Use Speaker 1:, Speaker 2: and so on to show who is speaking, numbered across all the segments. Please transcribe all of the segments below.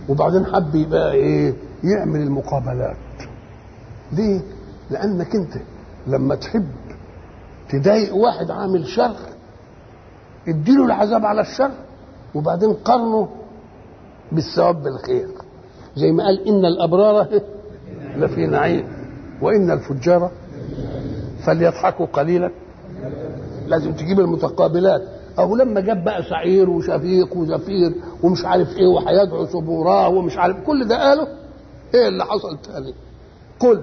Speaker 1: وبعدين حب يبقى ايه يعمل المقابلات ليه لانك انت لما تحب تضايق واحد عامل شر اديله العذاب على الشر وبعدين قرنه بالثواب بالخير زي ما قال ان الابرار لفي نعيم وان الفجار فليضحكوا قليلا لازم تجيب المتقابلات او لما جاب بقى سعير وشفيق وزفير ومش عارف ايه وهيدعو صبوراه ومش عارف كل ده قاله ايه اللي حصل تاني قل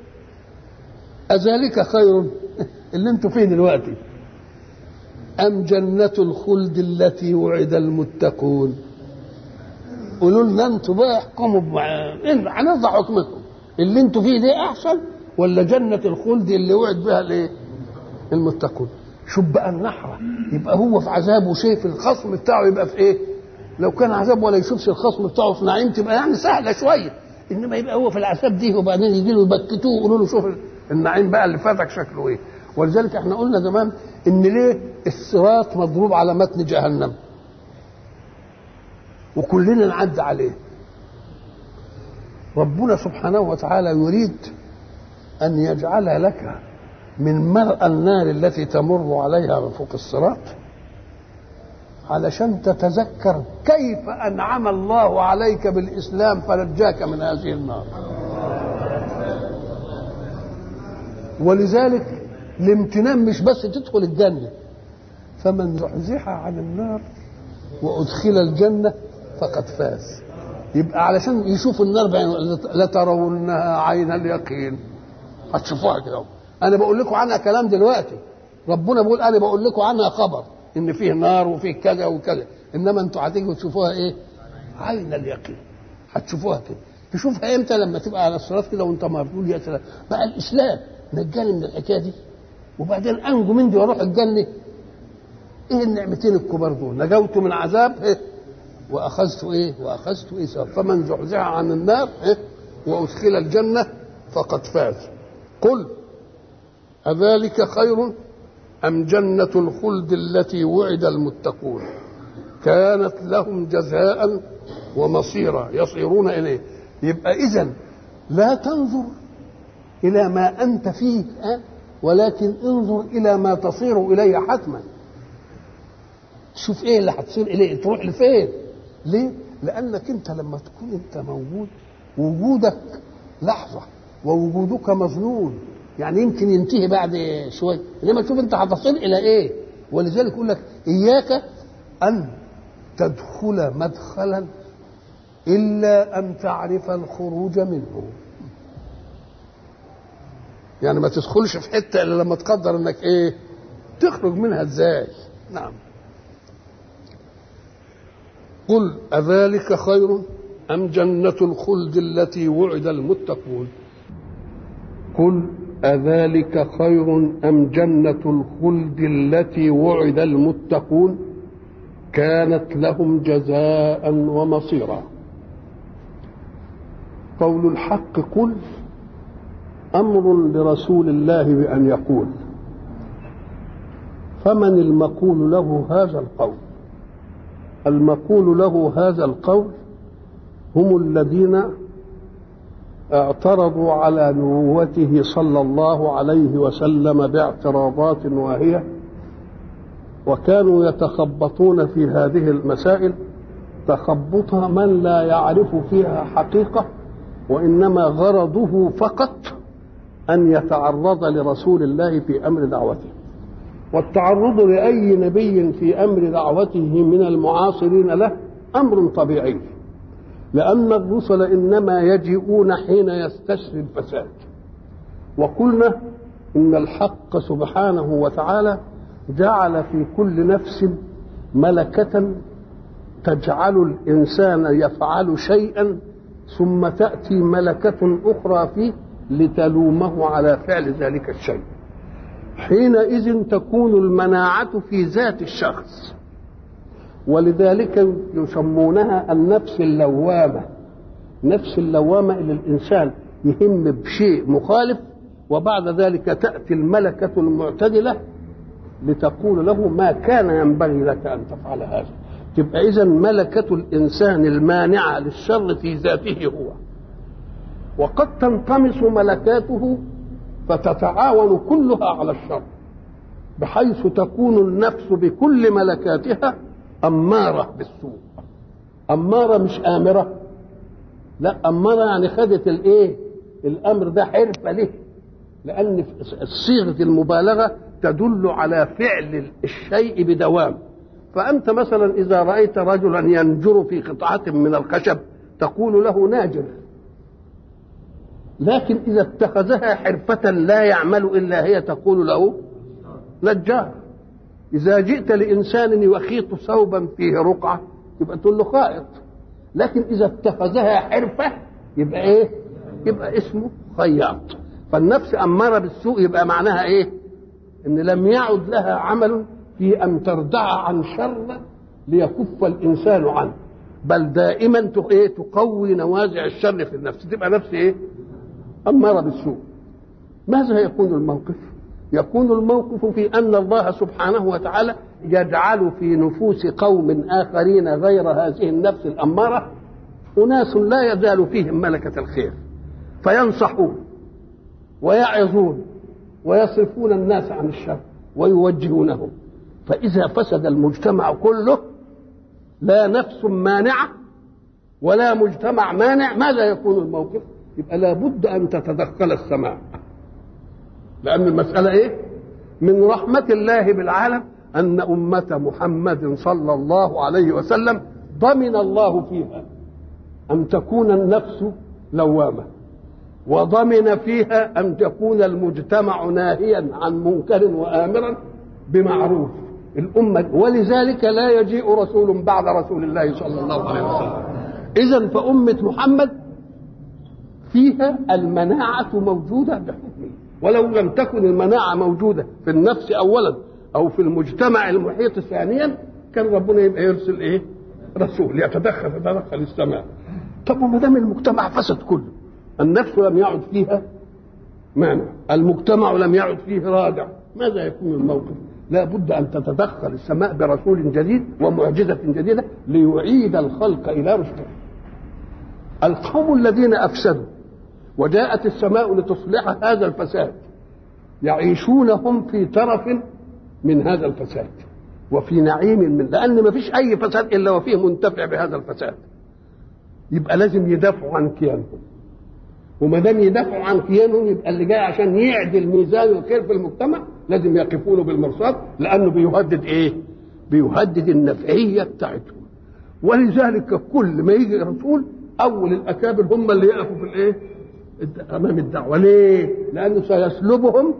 Speaker 1: أذلك خير اللي انتوا فيه دلوقتي أم جنة الخلد التي وعد المتقون قولوا لنا انتوا بقى احكموا هنرضى حكمكم اللي انتوا فيه ده احسن ولا جنة الخلد اللي وعد بها الايه؟ المتقون شوف بقى النحرة يبقى هو في عذاب وشايف الخصم بتاعه يبقى في ايه؟ لو كان عذاب ولا يشوفش الخصم بتاعه في نعيم تبقى يعني سهلة شوية انما يبقى هو في العذاب دي وبعدين يجي له يبكتوه ويقولوا له شوف النعيم بقى اللي فاتك شكله ايه ولذلك احنا قلنا زمان ان ليه الصراط مضروب على متن جهنم وكلنا نعدي عليه ربنا سبحانه وتعالى يريد ان يجعل لك من مرأى النار التي تمر عليها من فوق الصراط علشان تتذكر كيف انعم الله عليك بالاسلام فنجاك من هذه النار ولذلك الامتنان مش بس تدخل الجنة فمن زحزح عن النار وأدخل الجنة فقد فاز يبقى علشان يشوف النار بعين لترونها عين اليقين هتشوفوها كده انا بقول لكم عنها كلام دلوقتي ربنا بيقول انا بقول لكم عنها خبر ان فيه نار وفيه كذا وكذا انما انتوا هتيجوا تشوفوها ايه عين اليقين هتشوفوها كده تشوفها امتى لما تبقى على الصراط كده وانت مردود يا سلام بقى الاسلام نجاني من الحكايه دي وبعدين انجو من دي واروح الجنه ايه النعمتين الكبار دول نجوت من عذاب إيه؟ واخذت ايه واخذت ايه سبب فمن زحزح عن النار إيه؟ وادخل الجنه فقد فاز قل اذلك خير ام جنه الخلد التي وعد المتقون كانت لهم جزاء ومصيرا يصيرون اليه يبقى اذا لا تنظر الى ما انت فيه الان ولكن انظر الى ما تصير اليه حتما شوف ايه اللي هتصير اليه تروح لفين ليه لانك انت لما تكون انت موجود وجودك لحظه ووجودك مظنون يعني يمكن ينتهي بعد شويه انما شوف انت هتصل الى ايه ولذلك يقول لك اياك ان تدخل مدخلا الا ان تعرف الخروج منه يعني ما تدخلش في حته الا لما تقدر انك ايه تخرج منها ازاي نعم قل أذلك خير أم جنة الخلد التي وعد المتقون قل أذلك خير أم جنة الخلد التي وعد المتقون كانت لهم جزاء ومصيرا قول الحق قل أمر لرسول الله بأن يقول فمن المقول له هذا القول المقول له هذا القول هم الذين اعترضوا على نبوته صلى الله عليه وسلم باعتراضات واهيه وكانوا يتخبطون في هذه المسائل تخبط من لا يعرف فيها حقيقه وانما غرضه فقط ان يتعرض لرسول الله في امر دعوته والتعرض لاي نبي في امر دعوته من المعاصرين له امر طبيعي لان الرسل انما يجيئون حين يستشري الفساد وقلنا ان الحق سبحانه وتعالى جعل في كل نفس ملكه تجعل الانسان يفعل شيئا ثم تاتي ملكه اخرى فيه لتلومه على فعل ذلك الشيء حينئذ تكون المناعة في ذات الشخص ولذلك يسمونها النفس اللوامة نفس اللوامة إلى الإنسان يهم بشيء مخالف وبعد ذلك تأتي الملكة المعتدلة لتقول له ما كان ينبغي لك أن تفعل هذا تبقى إذا ملكة الإنسان المانعة للشر في ذاته هو وقد تنطمس ملكاته فتتعاون كلها على الشر بحيث تكون النفس بكل ملكاتها أمارة بالسوء أمارة مش آمرة لا أمارة يعني خدت الإيه الأمر ده حرفة له لأن صيغة المبالغة تدل على فعل الشيء بدوام فأنت مثلا إذا رأيت رجلا ينجر في قطعة من الخشب تقول له ناجر لكن إذا اتخذها حرفة لا يعمل إلا هي تقول له نجار إذا جئت لإنسان يخيط ثوبا فيه رقعة يبقى تقول له خائط لكن إذا اتخذها حرفة يبقى إيه؟ يبقى اسمه خياط فالنفس أمارة بالسوء يبقى معناها إيه؟ إن لم يعد لها عمل في أن تردع عن شر ليكف الإنسان عنه بل دائما إيه تقوي نوازع الشر في النفس تبقى نفس إيه؟ أمارة بالسوء ماذا يكون الموقف؟ يكون الموقف في أن الله سبحانه وتعالى يجعل في نفوس قوم آخرين غير هذه النفس الأمارة أناس لا يزال فيهم ملكة الخير فينصحون ويعظون ويصرفون الناس عن الشر ويوجهونهم فإذا فسد المجتمع كله لا نفس مانعة ولا مجتمع مانع ماذا يكون الموقف؟ يبقى لابد أن تتدخل السماء لأن المسألة إيه؟ من رحمة الله بالعالم أن أمة محمد صلى الله عليه وسلم ضمن الله فيها أن تكون النفس لوامة وضمن فيها أن تكون المجتمع ناهيا عن منكر وآمرا بمعروف الأمة ولذلك لا يجيء رسول بعد رسول الله صلى الله عليه وسلم إذا فأمة محمد فيها المناعة موجودة بحكمه ولو لم تكن المناعة موجودة في النفس أولا أو في المجتمع المحيط ثانيا كان ربنا يبقى يرسل إيه؟ رسول يتدخل يتدخل السماء طب وما دام المجتمع فسد كله النفس لم يعد فيها مانع المجتمع لم يعد فيه رادع ماذا يكون الموقف لا بد أن تتدخل السماء برسول جديد ومعجزة جديدة ليعيد الخلق إلى رشده القوم الذين أفسدوا وجاءت السماء لتصلح هذا الفساد يعيشون هم في ترف من هذا الفساد وفي نعيم من لأن ما فيش أي فساد إلا وفيه منتفع بهذا الفساد يبقى لازم يدافعوا عن كيانهم وما دام يدافعوا عن كيانهم يبقى اللي جاي عشان يعدل ميزان الخير في المجتمع لازم يقفوا بالمرصاد لانه بيهدد ايه؟ بيهدد النفعيه بتاعتهم ولذلك كل ما يجي رسول اول الاكابر هم اللي يقفوا في الايه؟ امام الدعوه ليه؟ لانه سيسلبهم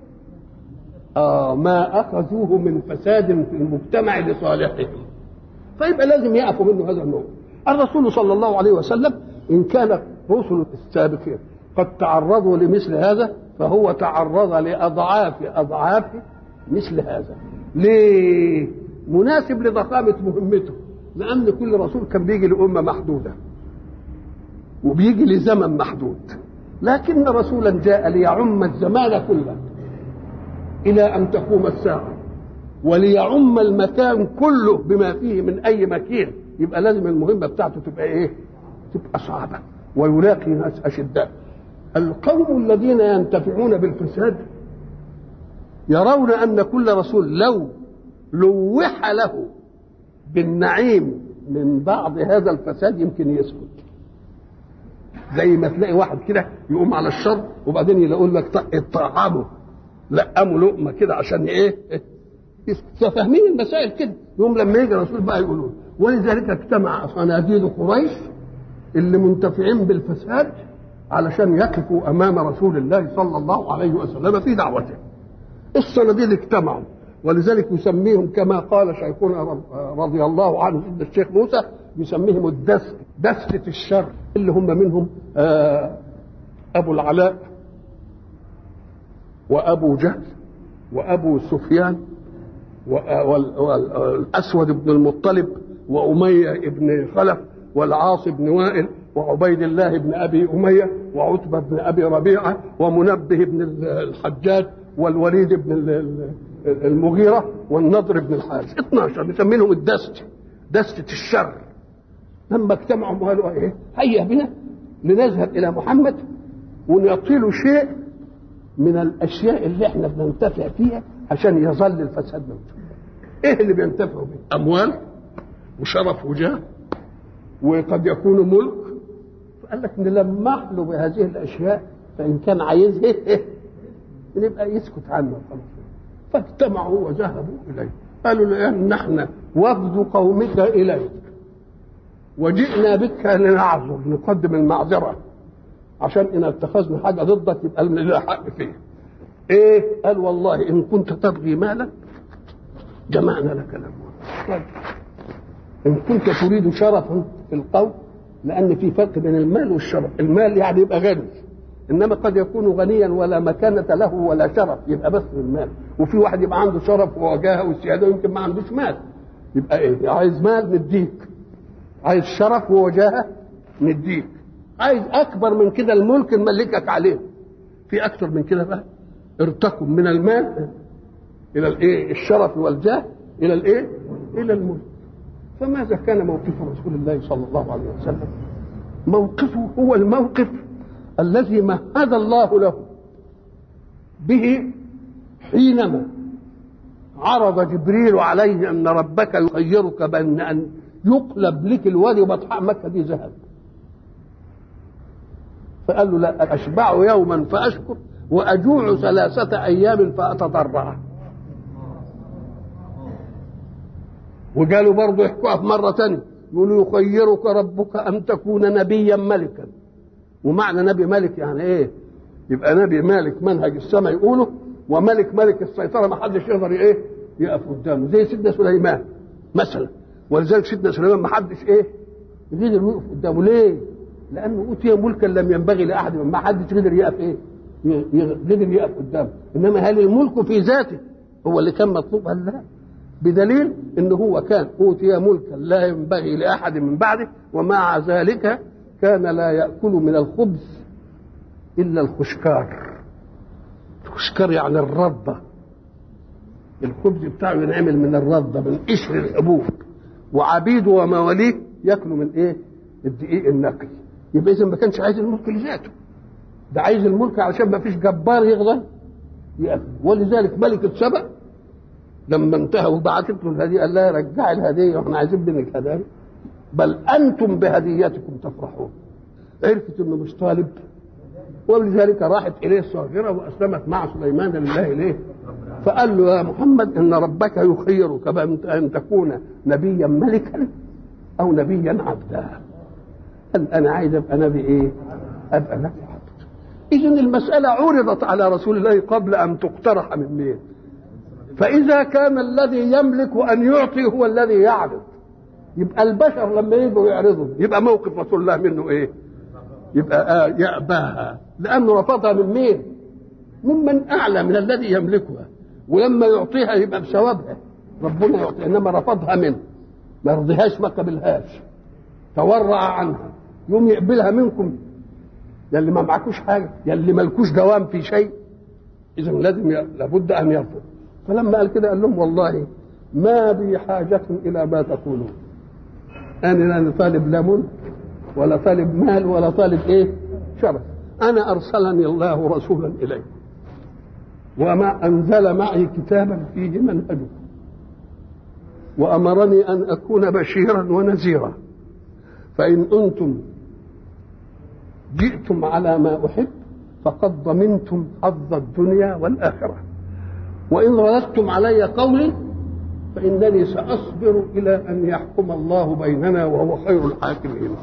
Speaker 1: آه ما اخذوه من فساد في المجتمع لصالحهم فيبقى لازم يقفوا منه هذا النوع الرسول صلى الله عليه وسلم ان كان رسل السابقين قد تعرضوا لمثل هذا فهو تعرض لاضعاف اضعاف مثل هذا ليه مناسب لضخامه مهمته لان كل رسول كان بيجي لامه محدوده وبيجي لزمن محدود لكن رسولا جاء ليعم الزمان كله الى ان تقوم الساعه وليعم المكان كله بما فيه من اي مكين يبقى لازم المهمه بتاعته تبقى ايه تبقى صعبه ويلاقي ناس اشداء القوم الذين ينتفعون بالفساد يرون ان كل رسول لو لوح له بالنعيم من بعض هذا الفساد يمكن يسكت زي ما تلاقي واحد كده يقوم على الشر وبعدين يقول لك اطعمه لقموا لقمه كده عشان ايه فاهمين المسائل كده يوم لما يجي الرسول بقى يقولون ولذلك اجتمع صناديد قريش اللي منتفعين بالفساد علشان يقفوا امام رسول الله صلى الله عليه وسلم في دعوته الصناديد اجتمعوا ولذلك يسميهم كما قال شيخنا رضي الله عنه سيدنا الشيخ موسى يسميهم الدست دستة الشر اللي هم منهم ابو العلاء وابو جهل وابو سفيان والاسود بن المطلب واميه بن خلف والعاص بن وائل وعبيد الله بن ابي اميه وعتبه بن ابي ربيعه ومنبه بن الحجاج والوليد بن المغيره والنضر بن الحارث 12 بيسمينهم الدست دستة الشر لما اجتمعوا وقالوا ايه هيا بنا لنذهب الى محمد ونعطي له شيء من الاشياء اللي احنا بننتفع فيها عشان يظل الفساد موجود ايه اللي بينتفعوا به اموال وشرف وجاه وقد يكون ملك فقال لك نلمح له بهذه الاشياء فان كان عايزها نبقى يسكت عنه خلاص فاجتمعوا وذهبوا اليه قالوا لان نحن وفد قومك اليك وجئنا بك لنعذر نقدم المعذره عشان ان اتخذنا حاجه ضدك يبقى لنا حق فيه ايه قال والله ان كنت تبغي مالا جمعنا لك الاموال ان كنت تريد شرفا في القول لان في فرق بين المال والشرف المال يعني يبقى غني انما قد يكون غنيا ولا مكانه له ولا شرف يبقى بس المال وفي واحد يبقى عنده شرف ووجاهه وسياده ويمكن ما عندوش مال يبقى ايه عايز مال نديك عايز شرف ووجاهه نديك عايز اكبر من كده الملك نملكك عليه في اكثر من كده بقى ارتقوا من المال الى الايه الشرف والجاه الى الايه الى الملك فماذا كان موقف رسول الله صلى الله عليه وسلم موقفه هو الموقف الذي مهد الله له به حينما عرض جبريل عليه ان ربك يخيرك بان ان يقلب لك الوادي وبطحاء مكه دي ذهب فقال له لا اشبع يوما فاشكر واجوع ثلاثه ايام فاتضرع وقالوا برضه يحكوها في مرة تانية يقولوا يخيرك ربك أن تكون نبيا ملكا ومعنى نبي ملك يعني إيه؟ يبقى نبي مالك منهج السماء يقوله وملك ملك السيطرة ما حدش يقدر إيه؟ يقف قدامه زي سيدنا سليمان مثلا ولذلك سيدنا سليمان ما حدش إيه؟ قدر يقف قدامه ليه؟ لأنه أوتي ملكا لم ينبغي لأحد ما حدش قدر يقف إيه؟ قدر يقف قدامه إنما هل الملك في ذاته هو اللي كان مطلوب قال لا بدليل ان هو كان اوتي ملكا لا ينبغي لاحد من بعده ومع ذلك كان لا ياكل من الخبز الا الخشكار الخشكار يعني الرده الخبز بتاعه ينعمل من الرده من قشر الحبوب وعبيده ومواليه ياكلوا من ايه الدقيق النقي يبقى اذا ما كانش عايز الملك لذاته ده عايز الملك علشان ما فيش جبار يغضب يأكل ولذلك ملكة سبأ لما انتهى وبعتت له الهديه قال لها رجعي الهديه واحنا عايزين منك هدايا بل انتم بهديتكم تفرحون عرفت انه مش طالب ولذلك راحت اليه صاغره واسلمت مع سليمان لله اليه فقال له يا محمد ان ربك يخيرك بان تكون نبيا ملكا او نبيا عبدا قال انا عايز ابقى نبي ايه؟ ابقى نبي عبد اذا المساله عرضت على رسول الله قبل ان تقترح من مين؟ فإذا كان الذي يملك أن يعطي هو الذي يعرض يبقى البشر لما يجوا يعرضوا يبقى موقف رسول الله منه إيه؟ يبقى آه يأباها لأنه رفضها من مين؟ ممن أعلى من الذي يملكها ولما يعطيها يبقى بثوابها ربنا يعطي إنما رفضها منه ما يرضيهاش ما قبلهاش تورع عنها يوم يقبلها منكم يلي ما معكوش حاجة يلي ملكوش دوام في شيء إذا لازم لابد أن يرفض فلما قال كده قال لهم والله ما بي حاجة إلى ما تقولون أنا لا طالب لا ملك ولا طالب مال ولا طالب إيه شرف أنا أرسلني الله رسولا إليه وما أنزل معي كتابا فيه منهجكم وأمرني أن أكون بشيرا ونذيرا فإن أنتم جئتم على ما أحب فقد ضمنتم حظ الدنيا والآخرة وإن رددتم علي قولي فإنني سأصبر إلى أن يحكم الله بيننا وهو خير الحاكمين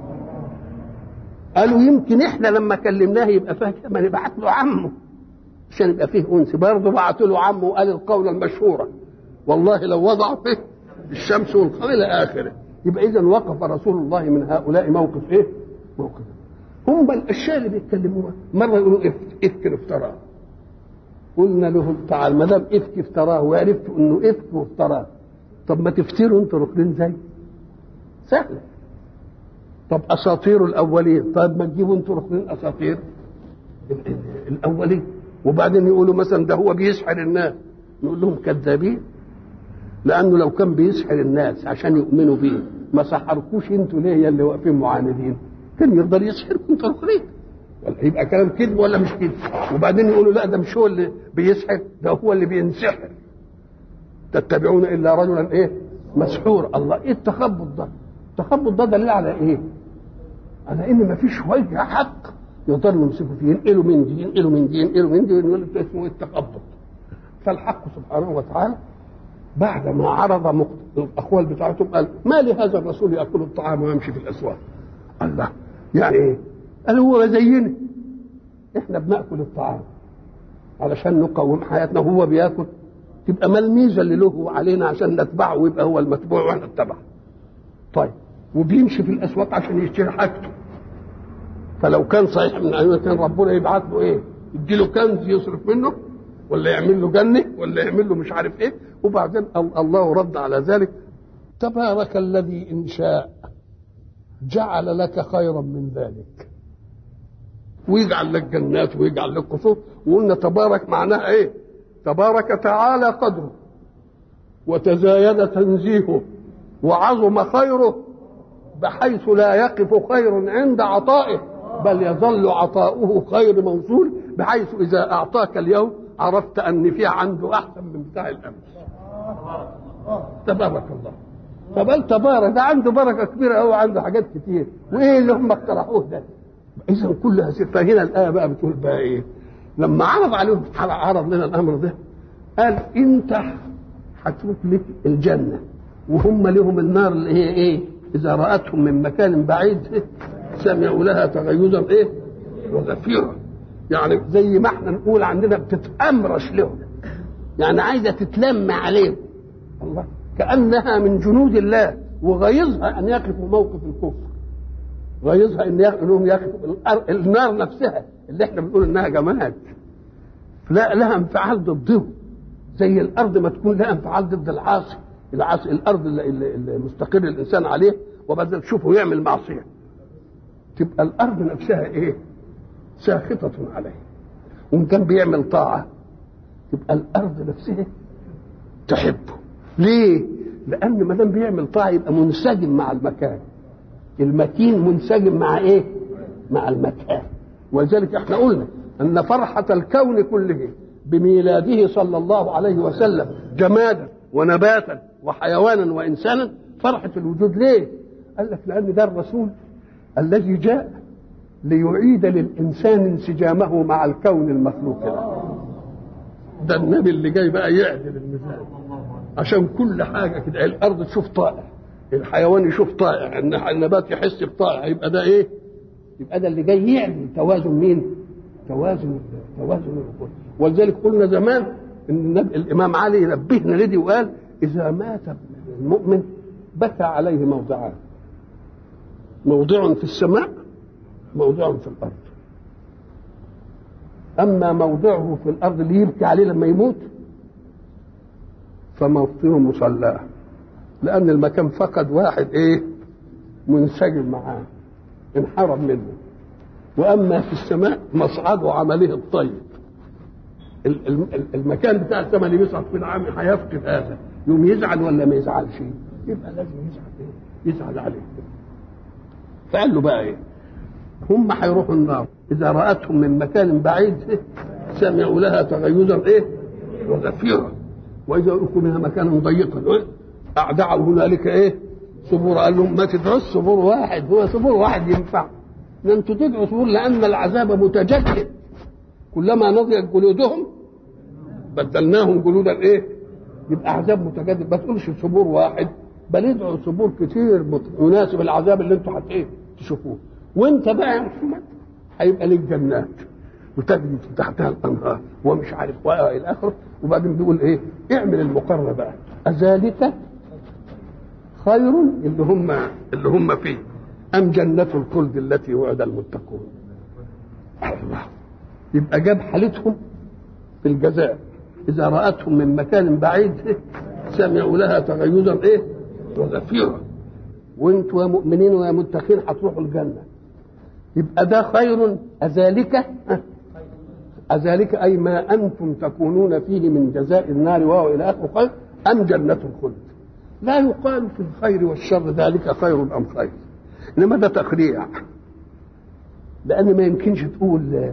Speaker 1: قالوا يمكن احنا لما كلمناه يبقى فاهم ما نبعت له عمه عشان يبقى فيه انس برضه بعتوا له عمه وقال القوله المشهوره والله لو وضعوا فيه الشمس والقمر الى اخره يبقى اذا وقف رسول الله من هؤلاء موقف ايه؟ موقف هم الاشياء اللي بيتكلموها مره يقولوا افك افتراه قلنا له تعال ما دام افك افتراه وعرفتوا انه افك وافتراه طب ما تفتروا انتوا ركنين زي سهله طب اساطير الاولين طيب ما تجيبوا انتوا ركنين اساطير الاولين وبعدين يقولوا مثلا ده هو بيسحر الناس نقول لهم كذابين لانه لو كان بيسحر الناس عشان يؤمنوا بيه ما سحركوش انتوا ليه يا اللي واقفين معاندين كان يقدر يسحركم انتوا الاخرين ولا يبقى كلام كذب ولا مش كذب وبعدين يقولوا لا ده مش هو اللي بيسحر ده هو اللي بينسحر تتبعون الا رجلا ايه مسحور الله ايه التخبط ده التخبط ده دليل على ايه على ان ما فيش وجه حق يقدروا يمسكوا فيه ينقلوا من دي ينقلوا من دي ينقلوا من دي ويقولوا ده اسمه التخبط فالحق سبحانه وتعالى بعد ما عرض مقت... الاقوال بتاعتهم قال ما لهذا الرسول ياكل الطعام ويمشي في الاسواق الله يعني ايه قال هو زينا احنا بناكل الطعام علشان نقوم حياتنا وهو بياكل تبقى ما الميزه اللي له علينا عشان نتبعه ويبقى هو المتبوع واحنا نتبعه طيب وبيمشي في الاسواق عشان يشتري حاجته فلو كان صحيح من ايام كان ربنا يبعت له ايه يديله كنز يصرف منه ولا يعمل له جنه ولا يعمل له مش عارف ايه وبعدين الله رد على ذلك تبارك الذي ان شاء جعل لك خيرا من ذلك ويجعل لك جنات ويجعل لك قصور وقلنا تبارك معناها ايه تبارك تعالى قدره وتزايد تنزيهه وعظم خيره بحيث لا يقف خير عند عطائه بل يظل عطاؤه خير موصول بحيث اذا اعطاك اليوم عرفت ان في عنده احسن من بتاع الامس تبارك الله فبل تبارك ده عنده بركه كبيره قوي عنده حاجات كتير وايه اللي هم اقترحوه ده اذا كل هذه فهنا الايه بقى بتقول بقى ايه لما عرض عليهم عرض لنا الامر ده قال انت هتروح لك الجنه وهم لهم النار اللي هي ايه اذا راتهم من مكان بعيد سمعوا لها تغيظا ايه وزفيرا يعني زي ما احنا نقول عندنا بتتامرش لهم يعني عايزه تتلم عليهم الله كانها من جنود الله وغيظها ان يقفوا موقف الكفر غيظها ان انهم يقفوا النار نفسها اللي احنا بنقول انها جماد لا لها انفعال ضدهم زي الارض ما تكون لها انفعال ضد العاصي العاصي الارض اللي, اللي مستقر الانسان عليه وبعدين تشوفه يعمل معصيه تبقى الارض نفسها ايه ساخطة عليه وإن كان بيعمل طاعة تبقى الأرض نفسها تحبه ليه؟ لأن ما دام بيعمل طاعة يبقى منسجم مع المكان المكين منسجم مع إيه؟ مع المكان ولذلك احنا قلنا أن فرحة الكون كله بميلاده صلى الله عليه وسلم جمادا ونباتا وحيوانا وإنسانا فرحة الوجود ليه؟ قال لك لأن ده الرسول الذي جاء ليعيد للإنسان انسجامه مع الكون المخلوق له ده النبي اللي جاي بقى يعدل الميزان عشان كل حاجة كده الأرض تشوف طائع الحيوان يشوف طائع النبات يحس بطائع يبقى ده إيه؟ يبقى ده اللي جاي يعمل توازن مين؟ توازن توازن الوجود ولذلك قلنا زمان ان النبي الامام علي نبهنا لدي وقال اذا مات المؤمن بكى عليه موضعان موضع في السماء موضع في الارض اما موضعه في الارض اللي يبكي عليه لما يموت فموطنه مصلاه لان المكان فقد واحد ايه منسجم معاه انحرم منه واما في السماء مصعده عمله الطيب المكان بتاع السماء اللي بيصعد في العام هيفقد هذا يوم يزعل ولا ما يزعلش يبقى لازم يزعل ايه يزعل عليه فقال له بقى ايه هم هيروحوا النار اذا راتهم من مكان بعيد سمعوا لها تغيظا ايه وزفيرا واذا القوا منها مكانا ضيقا اعدعوا هنالك ايه صبور قال لهم ما تدعوش صبور واحد هو صبور واحد ينفع ان انتوا تدعوا صبور لان العذاب متجدد كلما نضجت جلودهم بدلناهم جلودا ايه يبقى عذاب متجدد ما تقولش صبور واحد بل ادعوا صبور كتير يناسب العذاب اللي انتوا حت ايه تشوفوه وانت بقى يا محمد هيبقى لك جنات وتجري تحتها الانهار ومش عارف والى اخره وبعدين بيقول ايه اعمل المقرر بقى اذلك خير اللي هم اللي هم فيه ام جنة الخلد التي وعد المتقون الله يبقى جاب حالتهم في الجزاء اذا راتهم من مكان بعيد سمعوا لها تغيظا ايه وزفيرا وانتوا يا مؤمنين ويا متقين هتروحوا الجنه يبقى ده خير أذلك أذلك أي ما أنتم تكونون فيه من جزاء النار وهو إلى آخره خير ام جنه الخلد لا يقال في الخير والشر ذلك خير ام خير انما ده تقريع لان ما يمكنش تقول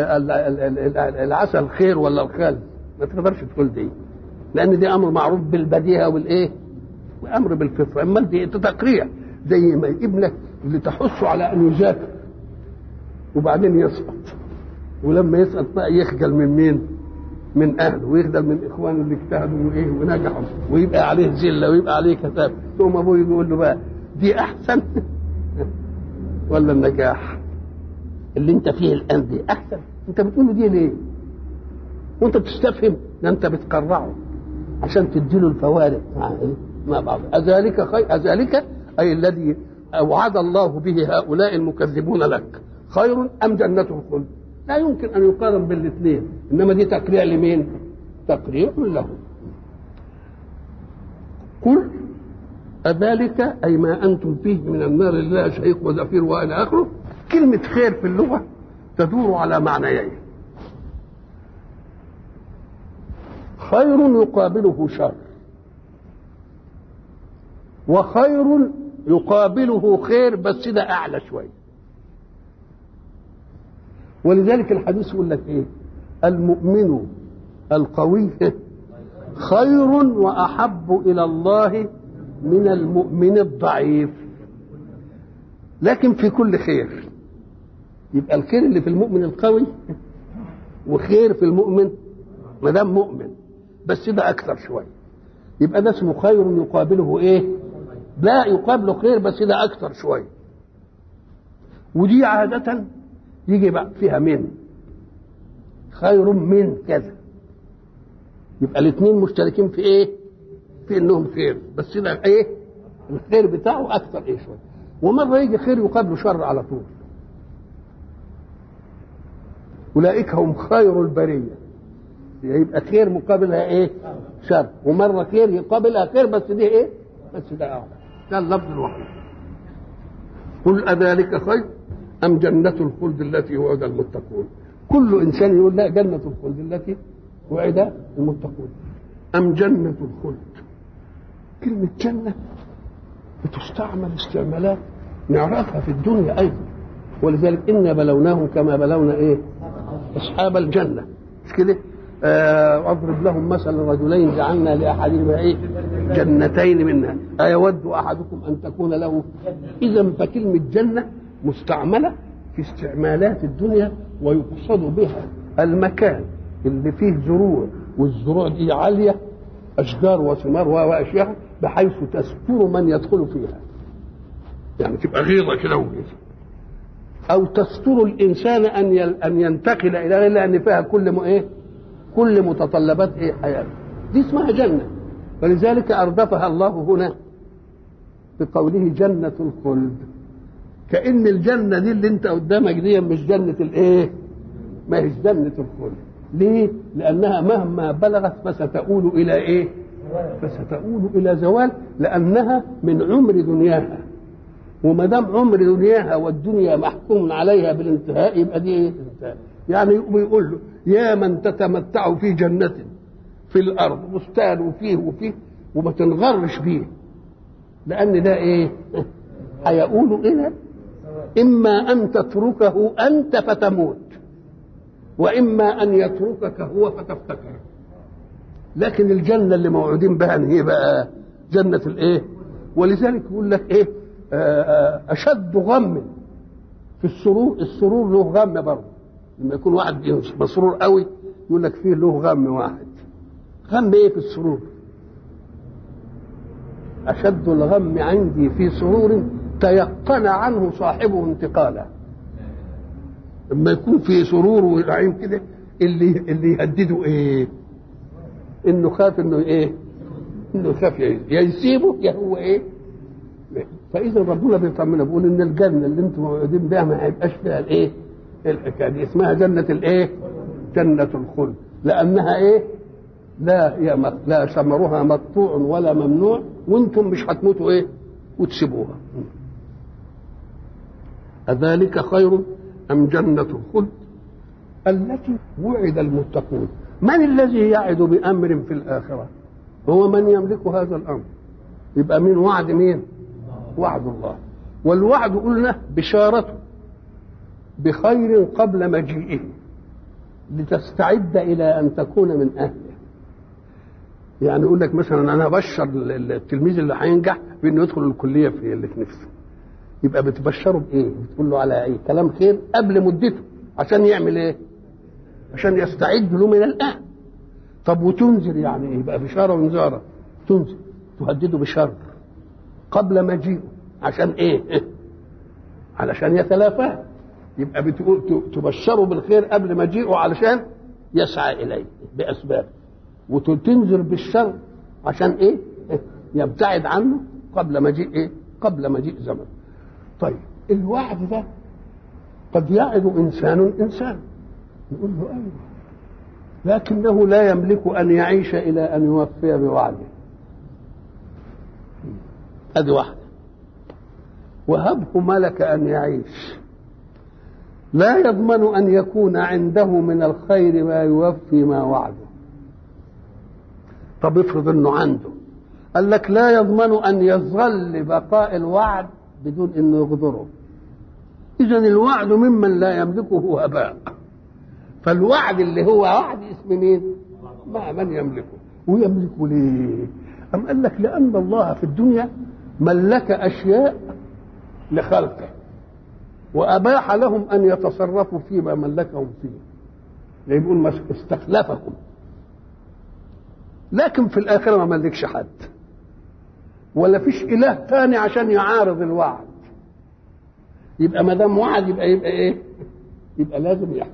Speaker 1: العسل خير ولا الخل ما تقدرش تقول دي لان دي امر معروف بالبديهه والايه وامر بالفطره اما دي تقريع زي ما ابنك اللي تحثه على ان يذاكر وبعدين يسقط ولما يسقط بقى يخجل من مين؟ من اهله ويخجل من اخوانه اللي اجتهدوا وايه ونجحوا ويبقى عليه ذله ويبقى عليه كتاب ثم ابوه يقول له بقى دي احسن ولا النجاح اللي انت فيه الان دي احسن انت بتقول له دي ليه؟ وانت بتستفهم ده انت بتقرعه عشان تديله الفوارق مع ايه؟ مع بعض اذلك خير اذلك اي الذي اوعد الله به هؤلاء المكذبون لك خير ام جنة الخلد لا يمكن ان يقارن بالاثنين انما دي تقريع لمين تقريع له قل أذلك أي ما أنتم فيه من النار لا شهيق وزفير وإلى آخره كلمة خير في اللغة تدور على معنيين خير يقابله شر وخير يقابله خير بس ده أعلى شوية ولذلك الحديث يقول لك ايه المؤمن القوي خير واحب الى الله من المؤمن الضعيف لكن في كل خير يبقى الخير اللي في المؤمن القوي وخير في المؤمن ما دام مؤمن بس ده اكثر شويه يبقى ده اسمه خير يقابله ايه لا يقابله خير بس ده اكثر شويه ودي عاده يجي بقى فيها من خير من كذا يبقى الاثنين مشتركين في ايه في انهم خير بس ده ايه الخير بتاعه اكثر ايه شويه ومره يجي خير يقابله شر على طول اولئك هم خير البريه يبقى خير مقابلها ايه شر ومره خير يقابلها خير بس دي ايه بس ده اعلى ده اللفظ الوحيد قل اذلك خير أم جنة الخلد التي وعد المتقون كل إنسان يقول لا جنة الخلد التي وعد المتقون أم جنة الخلد كلمة جنة بتستعمل استعمالات نعرفها في الدنيا أيضا ولذلك إنا بلوناهم كما بلونا إيه أصحاب الجنة مش كده آه اضرب لهم مثل رجلين جعلنا لاحدهما ايه جنتين منها ايود احدكم ان تكون له اذا فكلمه جنه مستعملة في استعمالات الدنيا ويقصد بها المكان اللي فيه زروع والزروع دي عالية أشجار وثمار وأشياء بحيث تستر من يدخل فيها يعني تبقى غيضة كده وغيظة أو تستر الإنسان أن أن ينتقل إلى غير لأن فيها كل م... إيه؟ كل متطلبات إيه حياته دي اسمها جنة ولذلك أردفها الله هنا بقوله جنة الخلد كأن الجنة دي اللي انت قدامك دي مش جنة الايه؟ ما هيش جنة الخلد. ليه؟ لأنها مهما بلغت فستؤول إلى ايه؟ فستؤول إلى زوال لأنها من عمر دنياها. وما دام عمر دنياها والدنيا محكوم عليها بالانتهاء يبقى دي ايه؟ انتهاء. يعني بيقول له يا من تتمتع في جنة في الأرض بستان وفيه وفيه وما تنغرش بيه. لأن ده ايه؟ هيؤول إلى إما أن تتركه أنت فتموت وإما أن يتركك هو فتفتكر لكن الجنة اللي موعودين بها هي بقى جنة الإيه ولذلك يقول لك إيه أشد غم في السرور السرور له غم برضه لما يكون واحد مسرور قوي يقول لك فيه له غم واحد غم ايه في السرور اشد الغم عندي في سرور تيقن عنه صاحبه انتقاله لما يكون في سرور ونعيم كده اللي اللي يهدده ايه انه خاف انه ايه انه خاف يا يسيبه يا هو ايه فاذا ربنا بيطمنا بيقول ان الجنه اللي انتم موعودين بها ما هيبقاش فيها الايه الحكايه دي اسمها جنه الايه جنه الخلد لانها ايه لا يا لا ثمرها مقطوع ولا ممنوع وانتم مش هتموتوا ايه وتسيبوها أذلك خير أم جنة الخلد التي وعد المتقون من الذي يعد بأمر في الآخرة هو من يملك هذا الامر يبقى من وعد مين وعد الله والوعد قلنا بشارته بخير قبل مجيئه لتستعد الى ان تكون من اهله يعني يقول لك مثلا انا ابشر التلميذ اللي هينجح بانه يدخل الكليه في اللي في نفسه يبقى بتبشره بايه بتقول له على ايه كلام خير قبل مدته عشان يعمل ايه عشان يستعد له من الان طب وتنذر يعني ايه يبقى بشاره وانذاره تنذر تهدده بشر قبل مجيئه عشان ايه علشان يتلافاه يبقى بتقول تبشره بالخير قبل مجيئه علشان يسعى اليه باسباب وتنذر بالشر عشان ايه يبتعد عنه قبل مجيء ايه قبل مجيء زمن طيب الوعد ده قد يعد انسان انسان نقول له ايوه لكنه لا يملك ان يعيش الى ان يوفي بوعده هذه واحده وهبه ملك ان يعيش لا يضمن ان يكون عنده من الخير ما يوفي ما وعده طب افرض انه عنده قال لك لا يضمن ان يظل بقاء الوعد بدون انه يغدره اذا الوعد ممن لا يملكه هباء فالوعد اللي هو وعد اسم مين مع من يملكه ويملكه ليه أم قال لك لأن الله في الدنيا ملك أشياء لخلقه وأباح لهم أن يتصرفوا فيما ملكهم فيه يعني بيقول استخلفهم لكن في الآخرة ما ملكش حد ولا فيش إله تاني عشان يعارض الوعد يبقى ما دام وعد يبقى يبقى إيه؟ يبقى لازم يحصل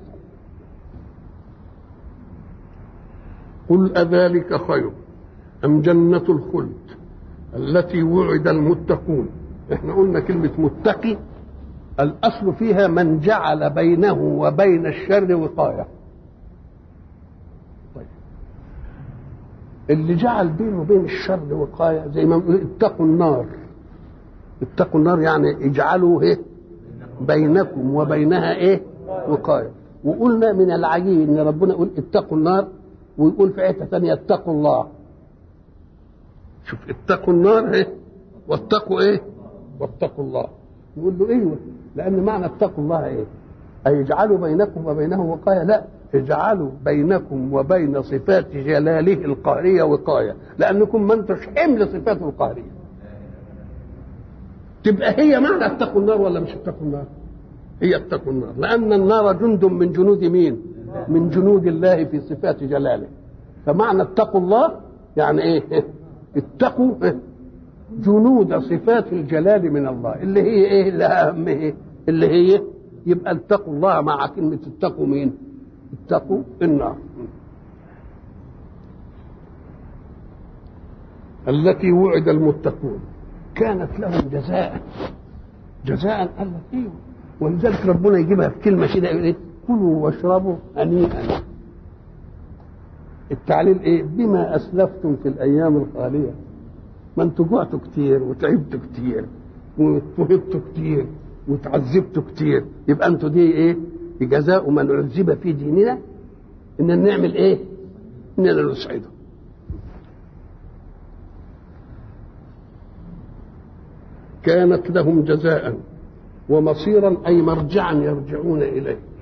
Speaker 1: قل أذلك خير أم جنة الخلد التي وعد المتقون احنا قلنا كلمة متقي الأصل فيها من جعل بينه وبين الشر وقاية طيب اللي جعل بينه وبين الشر وقاية زي ما بنقول اتقوا النار اتقوا النار يعني اجعلوا ايه بينكم وبينها ايه وقاية وقلنا من العجيب ان ربنا يقول اتقوا النار ويقول في حته ثانيه اتقوا الله شوف اتقوا النار ايه واتقوا ايه واتقوا الله يقول له ايوه لان معنى اتقوا الله ايه اي اجعلوا بينكم وبينه وقايه لا اجعلوا بينكم وبين صفات جلاله القهريه وقايه لانكم ما انتش حمل صفاته القهريه تبقى هي معنى اتقوا النار ولا مش اتقوا النار هي اتقوا النار لان النار جند من جنود مين من جنود الله في صفات جلاله فمعنى اتقوا الله يعني ايه اتقوا جنود صفات الجلال من الله اللي هي ايه اللي اهم ايه اللي هي يبقى اتقوا الله مع كلمة اتقوا مين اتقوا النار التي وعد المتقون كانت لهم جزاء جزاء قال لك ايوه ولذلك ربنا يجيبها في كلمه كده يقول ايه كلوا واشربوا هنيئا التعليل ايه بما اسلفتم في الايام الخاليه ما انتوا جوعتوا كتير وتعبتوا كتير واضطهدتوا كتير وتعذبتوا كتير يبقى انتوا دي ايه جزاء من عذب في ديننا ان نعمل ايه اننا نسعده كانت لهم جزاء ومصيرا اي مرجعا يرجعون اليه